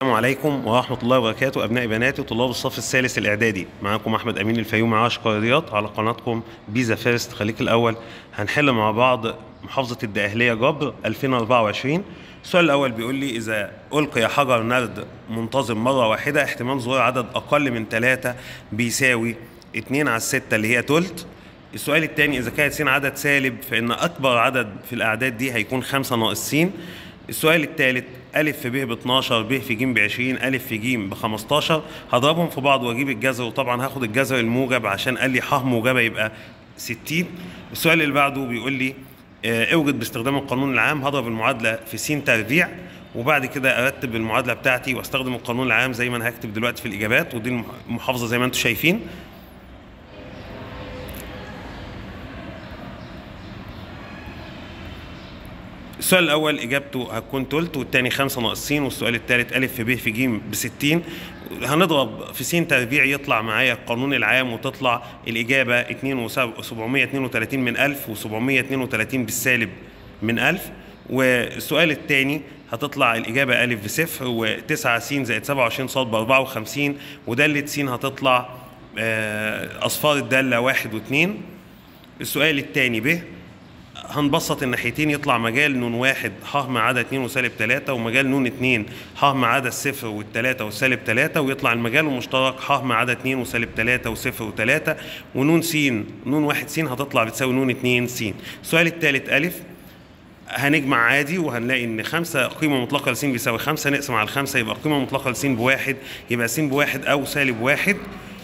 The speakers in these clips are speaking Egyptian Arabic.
السلام عليكم ورحمة الله وبركاته أبنائي بناتي طلاب الصف الثالث الإعدادي معاكم أحمد أمين الفيومي عاشق رياضيات على قناتكم بيزا فيرست خليك الأول هنحل مع بعض محافظة الدقهلية جبر 2024 السؤال الأول بيقول لي إذا ألقي حجر نرد منتظم مرة واحدة احتمال ظهور عدد أقل من ثلاثة بيساوي 2 على الستة اللي هي تلت السؤال الثاني إذا كانت س عدد سالب فإن أكبر عدد في الأعداد دي هيكون 5 ناقص س السؤال الثالث ألف في ب ب 12 ب في ج ب 20 ألف في ج ب 15 هضربهم في بعض وأجيب الجذر وطبعا هاخد الجذر الموجب عشان قال لي ح موجبة يبقى 60 السؤال اللي بعده بيقول لي آه، اوجد باستخدام القانون العام هضرب المعادلة في س تربيع وبعد كده ارتب المعادله بتاعتي واستخدم القانون العام زي ما انا هكتب دلوقتي في الاجابات ودي المحافظه زي ما انتم شايفين السؤال الأول إجابته هتكون تلت والتاني خمسة ناقص س والسؤال التالت ألف في ب في ج ب 60 هنضرب في س تربيع يطلع معايا القانون العام وتطلع الإجابة 2 732 من 1000 و732 بالسالب من 1000 والسؤال الثاني هتطلع الإجابة ألف بصفر و9 س زائد 27 ص ب 54 ودالة س هتطلع آه، أصفار الدالة واحد واثنين السؤال الثاني ب هنبسط الناحيتين يطلع مجال نون واحد ح مع عدد اتنين وسالب تلاتة ومجال نون اتنين ح مع عدد صفر والتلاتة والسالب تلاتة ويطلع المجال المشترك ح مع عدد اتنين وسالب تلاتة وصفر وتلاتة ونون س نون واحد س هتطلع بتساوي نون اتنين س السؤال التالت ألف هنجمع عادي وهنلاقي ان خمسة قيمة مطلقة لس بيساوي خمسة نقسم على الخمسة يبقى قيمة مطلقة لس بواحد يبقى س بواحد أو سالب واحد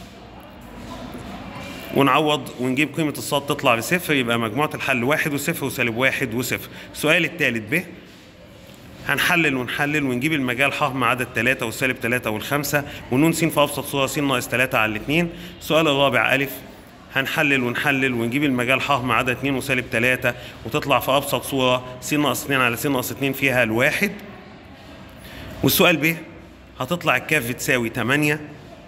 ونعوض ونجيب قيمة الصاد تطلع بصفر يبقى مجموعة الحل واحد وصفر وسالب واحد وصفر السؤال الثالث ب هنحلل ونحلل ونجيب المجال ح مع عدد 3 والسالب 3 والخمسة ونون س في أبسط صورة س ناقص 3 على الاثنين السؤال الرابع ألف هنحلل ونحلل ونجيب المجال ح مع عدد 2 وسالب 3 وتطلع في أبسط صورة س ناقص 2 على س ناقص 2 فيها الواحد والسؤال ب هتطلع الكاف بتساوي 8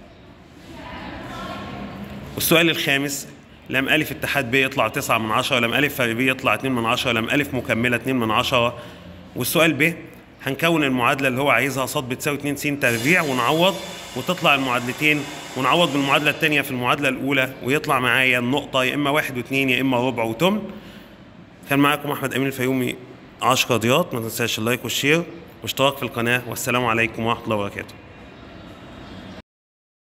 والسؤال الخامس لم ألف اتحاد ب يطلع 9 من 10 لم ألف فرق ب يطلع 2 من 10 لم ألف مكملة 2 من 10 والسؤال ب هنكون المعادلة اللي هو عايزها ص بتساوي 2 س تربيع ونعوض وتطلع المعادلتين ونعوض بالمعادلة الثانية في المعادلة الأولى ويطلع معايا النقطة يا إما واحد واثنين يا إما ربع وتمن كان معاكم أحمد أمين الفيومي عشق رياضيات ما تنساش اللايك والشير واشتراك في القناة والسلام عليكم ورحمة الله وبركاته